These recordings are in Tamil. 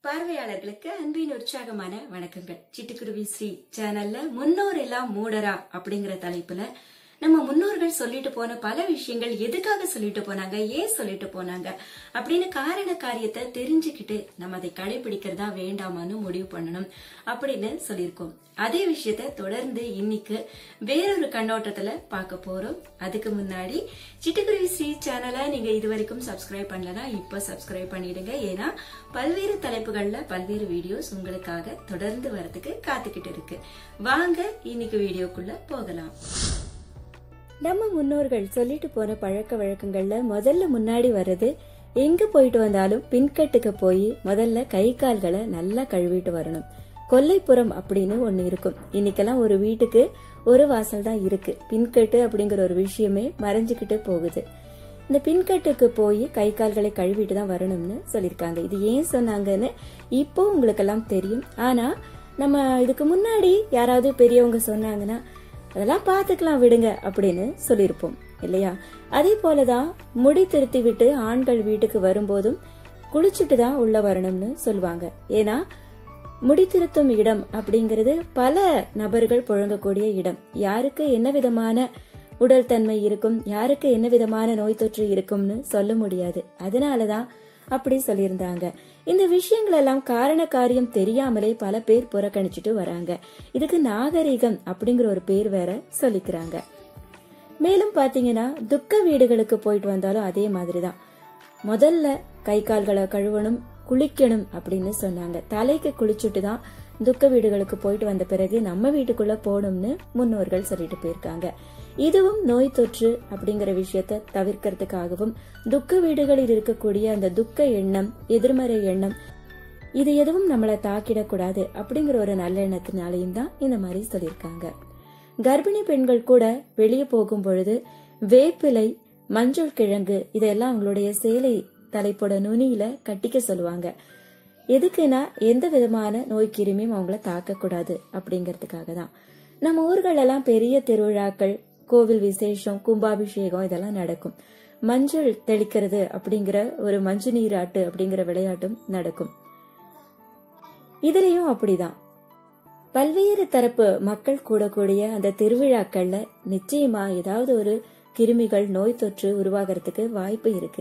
பார்வையாளர்களுக்கு அன்பின் உற்சாகமான வணக்கங்கள் சிட்டுக்குருவி ஸ்ரீ சேனல்ல முன்னோர் எல்லாம் மூடரா அப்படிங்கிற தலைப்புல நம்ம முன்னோர்கள் சொல்லிட்டு போன பல விஷயங்கள் எதுக்காக சொல்லிட்டு போனாங்க ஏன் சொல்லிட்டு போனாங்க அப்படின்னு காரண காரியத்தை தெரிஞ்சுக்கிட்டு நம்ம அதை கடைபிடிக்கிறதா வேண்டாமான்னு முடிவு பண்ணணும் அப்படின்னு சொல்லியிருக்கோம் அதே விஷயத்த தொடர்ந்து இன்னைக்கு வேறொரு கண்ணோட்டத்துல பார்க்க போறோம் அதுக்கு முன்னாடி சிட்டுக்குருவி ஸ்ரீ சேனலை நீங்க இது வரைக்கும் சப்ஸ்கிரைப் பண்ணலனா இப்ப சப்ஸ்கிரைப் பண்ணிடுங்க ஏன்னா பல்வேறு தலைப்புகள்ல பல்வேறு வீடியோஸ் உங்களுக்காக தொடர்ந்து வரதுக்கு காத்துக்கிட்டு இருக்கு வாங்க இன்னைக்கு வீடியோக்குள்ள போகலாம் நம்ம முன்னோர்கள் சொல்லிட்டு போன பழக்க வழக்கங்கள்ல முதல்ல முன்னாடி வர்றது எங்க போயிட்டு வந்தாலும் பின்கட்டுக்கு போய் முதல்ல கை கால்களை நல்லா கழுவிட்டு வரணும் கொல்லைப்புறம் அப்படின்னு ஒண்ணு இருக்கும் இன்னைக்கெல்லாம் ஒரு வீட்டுக்கு ஒரு வாசல் தான் இருக்கு பின்கட்டு அப்படிங்கிற ஒரு விஷயமே மறைஞ்சுக்கிட்டு போகுது இந்த பின்கட்டுக்கு போய் கை கால்களை கழுவிட்டு தான் வரணும்னு சொல்லியிருக்காங்க இது ஏன் சொன்னாங்கன்னு இப்போ உங்களுக்கெல்லாம் தெரியும் ஆனா நம்ம இதுக்கு முன்னாடி யாராவது பெரியவங்க சொன்னாங்கன்னா அதெல்லாம் பார்த்துக்கலாம் விடுங்க அப்படின்னு சொல்லியிருப்போம் இல்லையா அதே போலதான் முடி திருத்தி விட்டு ஆண்கள் வீட்டுக்கு வரும்போதும் குளிச்சுட்டு தான் உள்ள வரணும்னு சொல்லுவாங்க ஏன்னா முடி திருத்தும் இடம் அப்படிங்கிறது பல நபர்கள் புழங்கக்கூடிய இடம் யாருக்கு என்ன விதமான உடல் தன்மை இருக்கும் யாருக்கு என்ன விதமான நோய் தொற்று இருக்கும்னு சொல்ல முடியாது அதனாலதான் அப்படி சொல்லியிருந்தாங்க இந்த விஷயங்கள் எல்லாம் காரண காரியம் தெரியாமலே பல பேர் புறக்கணிச்சுட்டு வராங்க இதுக்கு நாகரிகம் அப்படிங்கிற ஒரு பேர் வேற சொல்லிக்கிறாங்க மேலும் பாத்தீங்கன்னா துக்க வீடுகளுக்கு போயிட்டு வந்தாலும் அதே மாதிரிதான் முதல்ல கை கால்களை கழுவணும் குளிக்கணும் அப்படின்னு சொன்னாங்க தலைக்கு குளிச்சுட்டு தான் துக்க வீடுகளுக்கு போயிட்டு வந்த பிறகு நம்ம வீட்டுக்குள்ள போகணும்னு முன்னோர்கள் சொல்லிட்டு போயிருக்காங்க இதுவும் நோய் தொற்று அப்படிங்கிற விஷயத்த தவிர்க்கிறதுக்காகவும் துக்க வீடுகளில் இருக்கக்கூடிய அந்த துக்க எண்ணம் எதிர்மறை எண்ணம் இது எதுவும் நம்மளை தாக்கிடக்கூடாது அப்படிங்கிற ஒரு நல்ல எண்ணத்தினாலையும் தான் இந்த மாதிரி சொல்லியிருக்காங்க கர்ப்பிணி பெண்கள் கூட வெளியே போகும் பொழுது வேப்பிலை மஞ்சள் கிழங்கு இதெல்லாம் அவங்களுடைய சேலை தலைப்போட நுனியில கட்டிக்க சொல்லுவாங்க எதுக்குன்னா எந்த விதமான நோய் கிருமியும் அவங்கள தாக்கக்கூடாது அப்படிங்கறதுக்காக தான் நம்ம ஊர்கள் எல்லாம் பெரிய திருவிழாக்கள் கோவில் விசேஷம் கும்பாபிஷேகம் இதெல்லாம் நடக்கும் மஞ்சள் தெளிக்கிறது அப்படிங்கிற ஒரு மஞ்சு நீராட்டு அப்படிங்கிற விளையாட்டும் நடக்கும் இதுலயும் அப்படிதான் பல்வேறு தரப்பு மக்கள் கூடக்கூடிய அந்த திருவிழாக்கள்ல நிச்சயமா ஏதாவது ஒரு கிருமிகள் நோய் தொற்று உருவாகிறதுக்கு வாய்ப்பு இருக்கு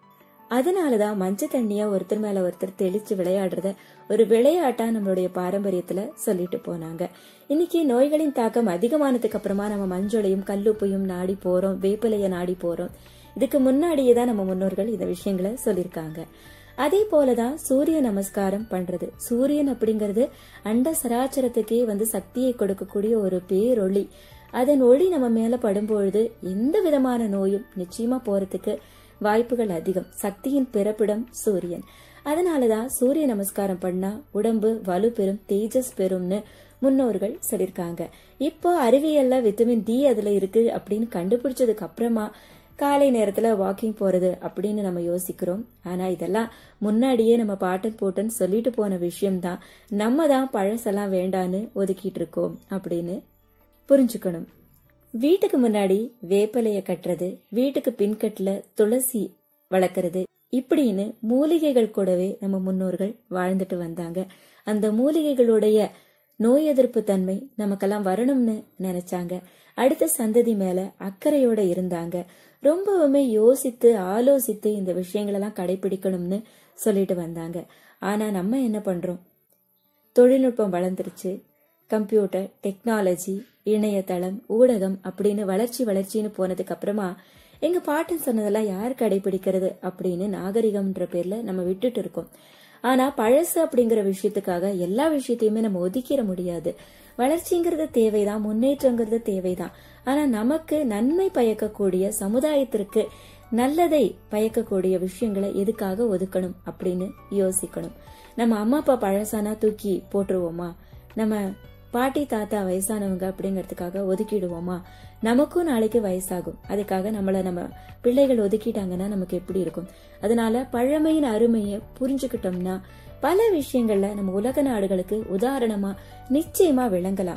அதனாலதான் மஞ்சள் தண்ணிய ஒருத்தர் மேல ஒருத்தர் தெளிச்சு விளையாடுறத ஒரு விளையாட்டா நம்மளுடைய பாரம்பரியத்துல சொல்லிட்டு போனாங்க இன்னைக்கு நோய்களின் தாக்கம் அதிகமானதுக்கு அப்புறமா நம்ம மஞ்சளையும் கல்லுப்பையும் நாடி போறோம் வேப்பிலைய நாடி போறோம் இதுக்கு முன்னாடியே தான் நம்ம முன்னோர்கள் இந்த விஷயங்களை சொல்லியிருக்காங்க அதே போலதான் சூரிய நமஸ்காரம் பண்றது சூரியன் அப்படிங்கிறது அண்ட சராச்சரத்துக்கே வந்து சக்தியை கொடுக்கக்கூடிய ஒரு பேரொளி அதன் ஒளி நம்ம மேல படும்பொழுது எந்த விதமான நோயும் நிச்சயமா போறதுக்கு வாய்ப்புகள் அதிகம் சக்தியின் பிறப்பிடம் சூரியன் அதனாலதான் சூரிய நமஸ்காரம் பண்ணா உடம்பு வலு பெறும் தேஜஸ் பெறும்னு முன்னோர்கள் சொல்லியிருக்காங்க இப்போ அறிவியல்ல விட்டமின் டி அதுல இருக்கு அப்படின்னு கண்டுபிடிச்சதுக்கு அப்புறமா காலை நேரத்துல வாக்கிங் போறது அப்படின்னு நம்ம யோசிக்கிறோம் ஆனா இதெல்லாம் முன்னாடியே நம்ம பாட்டன் போட்டன் சொல்லிட்டு போன விஷயம்தான் நம்ம தான் பழசெல்லாம் வேண்டான்னு ஒதுக்கிட்டு இருக்கோம் அப்படின்னு புரிஞ்சுக்கணும் வீட்டுக்கு முன்னாடி வேப்பலைய கட்டுறது வீட்டுக்கு பின்கட்டுல துளசி வளர்க்கறது இப்படின்னு மூலிகைகள் கூடவே நம்ம முன்னோர்கள் வாழ்ந்துட்டு வந்தாங்க அந்த மூலிகைகளுடைய நோய் எதிர்ப்பு தன்மை நமக்கெல்லாம் வரணும்னு நினைச்சாங்க அடுத்த சந்ததி மேல அக்கறையோட இருந்தாங்க ரொம்பவுமே யோசித்து ஆலோசித்து இந்த விஷயங்களெல்லாம் கடைபிடிக்கணும்னு சொல்லிட்டு வந்தாங்க ஆனா நம்ம என்ன பண்றோம் தொழில்நுட்பம் வளர்ந்துருச்சு கம்ப்யூட்டர் டெக்னாலஜி இணையதளம் ஊடகம் அப்படின்னு வளர்ச்சி வளர்ச்சின்னு போனதுக்கு அப்புறமா எங்க பாட்டன் சொன்னதெல்லாம் யார் கடைபிடிக்கிறது அப்படின்னு நாகரிகம்ன்ற பேர்ல நம்ம விட்டுட்டு இருக்கோம் ஆனா பழசு அப்படிங்கிற விஷயத்துக்காக எல்லா விஷயத்தையுமே நம்ம ஒதுக்கிட முடியாது வளர்ச்சிங்கிறது தேவைதான் முன்னேற்றங்கிறது தேவைதான் ஆனா நமக்கு நன்மை பயக்கக்கூடிய சமுதாயத்திற்கு நல்லதை பயக்கக்கூடிய விஷயங்களை எதுக்காக ஒதுக்கணும் அப்படின்னு யோசிக்கணும் நம்ம அம்மா அப்பா பழசானா தூக்கி போட்டுருவோமா நம்ம பாட்டி தாத்தா வயசானவங்க அப்படிங்கறதுக்காக ஒதுக்கிடுவோமா நமக்கும் நாளைக்கு வயசாகும் அதுக்காக நம்மள நம்ம பிள்ளைகள் ஒதுக்கிட்டாங்கன்னா நமக்கு எப்படி இருக்கும் அதனால பழமையின் அருமையை புரிஞ்சுக்கிட்டோம்னா பல விஷயங்கள்ல நம்ம உலக நாடுகளுக்கு உதாரணமா நிச்சயமா விளங்கலாம்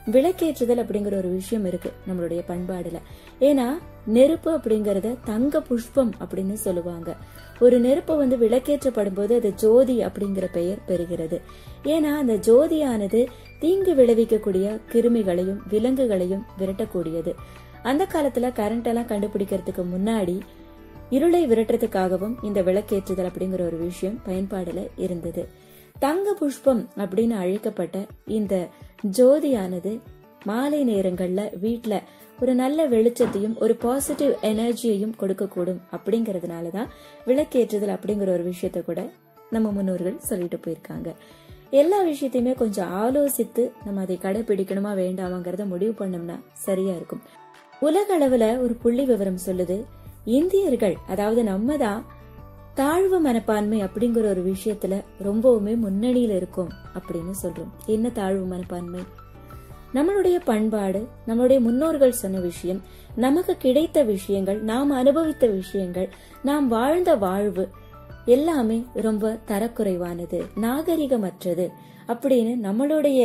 விளக்கேற்றுதல் அப்படிங்கிற ஒரு விஷயம் இருக்கு நம்மளுடைய பண்பாடுல ஏன்னா நெருப்பு அப்படிங்கறத தங்க புஷ்பம் அப்படின்னு சொல்லுவாங்க ஒரு நெருப்பு வந்து விளக்கேற்றப்படும் போது அது ஜோதி அப்படிங்கிற பெயர் பெறுகிறது ஏன்னா அந்த ஜோதியானது தீங்கு விளைவிக்கக்கூடிய கிருமிகளையும் விலங்குகளையும் விரட்டக்கூடியது அந்த காலத்துல கரண்ட் எல்லாம் கண்டுபிடிக்கிறதுக்கு முன்னாடி இருளை விரட்டுறதுக்காகவும் இந்த விளக்கேற்றுதல் அப்படிங்கிற ஒரு விஷயம் பயன்பாடுல இருந்தது தங்க புஷ்பம் அப்படின்னு அழைக்கப்பட்ட இந்த ஜோதியானது மாலை நேரங்கள்ல வீட்ல ஒரு நல்ல வெளிச்சத்தையும் ஒரு பாசிட்டிவ் எனர்ஜியையும் கொடுக்கக்கூடும் அப்படிங்கறதுனாலதான் விளக்கேற்றுதல் அப்படிங்கிற ஒரு விஷயத்த கூட நம்ம முன்னோர்கள் சொல்லிட்டு போயிருக்காங்க எல்லா விஷயத்தையுமே கொஞ்சம் ஆலோசித்து நம்ம அதை கடைபிடிக்கணுமா வேண்டாமாங்கிறத முடிவு பண்ணோம்னா சரியா இருக்கும் உலக அளவுல ஒரு புள்ளி விவரம் சொல்லுது இந்தியர்கள் அதாவது நம்ம தான் தாழ்வு மனப்பான்மை அப்படிங்கிற ஒரு விஷயத்துல ரொம்பவுமே முன்னணியில இருக்கும் அப்படின்னு சொல்றோம் என்ன தாழ்வு மனப்பான்மை நம்மளுடைய பண்பாடு நம்மளுடைய முன்னோர்கள் சொன்ன விஷயம் நமக்கு கிடைத்த விஷயங்கள் நாம் அனுபவித்த விஷயங்கள் நாம் வாழ்ந்த வாழ்வு எல்லாமே ரொம்ப தரக்குறைவானது நாகரிகமற்றது அப்படின்னு நம்மளுடைய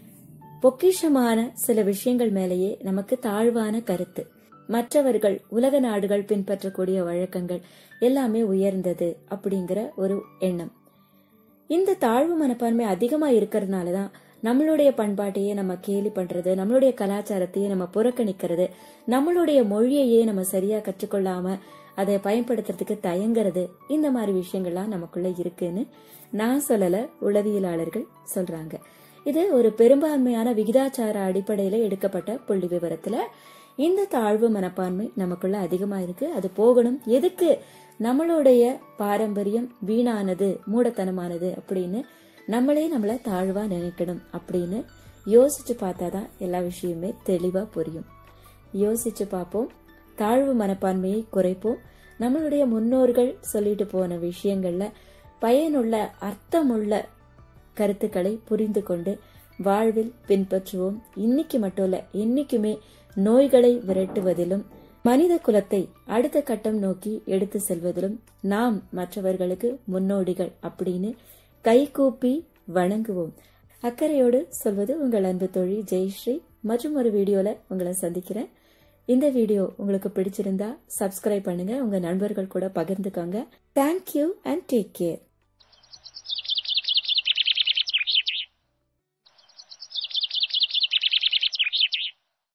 பொக்கிஷமான சில விஷயங்கள் மேலேயே நமக்கு தாழ்வான கருத்து மற்றவர்கள் உலக நாடுகள் பின்பற்றக்கூடிய வழக்கங்கள் எல்லாமே உயர்ந்தது அப்படிங்கிற ஒரு எண்ணம் இந்த தாழ்வு மனப்பான்மை அதிகமா இருக்கிறதுனாலதான் நம்மளுடைய பண்பாட்டையே நம்ம கேலி பண்றது நம்மளுடைய கலாச்சாரத்தையே நம்ம புறக்கணிக்கிறது நம்மளுடைய மொழியையே நம்ம சரியா கற்றுக்கொள்ளாம அதை பயன்படுத்துறதுக்கு தயங்குறது இந்த மாதிரி விஷயங்கள்லாம் நமக்குள்ள இருக்குன்னு நான் சொல்லல உளவியலாளர்கள் சொல்றாங்க இது ஒரு பெரும்பான்மையான விகிதாச்சார அடிப்படையில எடுக்கப்பட்ட புள்ளி விவரத்துல இந்த தாழ்வு மனப்பான்மை நமக்குள்ள அதிகமா இருக்கு அது போகணும் எதுக்கு நம்மளுடைய பாரம்பரியம் வீணானது மூடத்தனமானது அப்படின்னு நம்மளே நம்மள தாழ்வா நினைக்கணும் அப்படின்னு யோசிச்சு பார்த்தாதான் எல்லா விஷயமே தெளிவா புரியும் யோசிச்சு பார்ப்போம் தாழ்வு மனப்பான்மையை குறைப்போம் நம்மளுடைய முன்னோர்கள் சொல்லிட்டு போன விஷயங்கள்ல பயனுள்ள அர்த்தமுள்ள கருத்துக்களை புரிந்து கொண்டு வாழ்வில் பின்பற்றுவோம் இன்னைக்கு மட்டும் இல்ல என்னைக்குமே நோய்களை விரட்டுவதிலும் மனித குலத்தை அடுத்த கட்டம் நோக்கி எடுத்து செல்வதிலும் நாம் மற்றவர்களுக்கு முன்னோடிகள் அப்படின்னு கைகூப்பி வணங்குவோம் அக்கறையோடு சொல்வது உங்கள் அன்பு தோழி ஜெயஸ்ரீ மற்றும் ஒரு வீடியோல உங்களை சந்திக்கிறேன் இந்த வீடியோ உங்களுக்கு பிடிச்சிருந்தா சப்ஸ்கிரைப் பண்ணுங்க உங்க நண்பர்கள் கூட பகிர்ந்துக்கோங்க தேங்க்யூ அண்ட் டேக் கேர்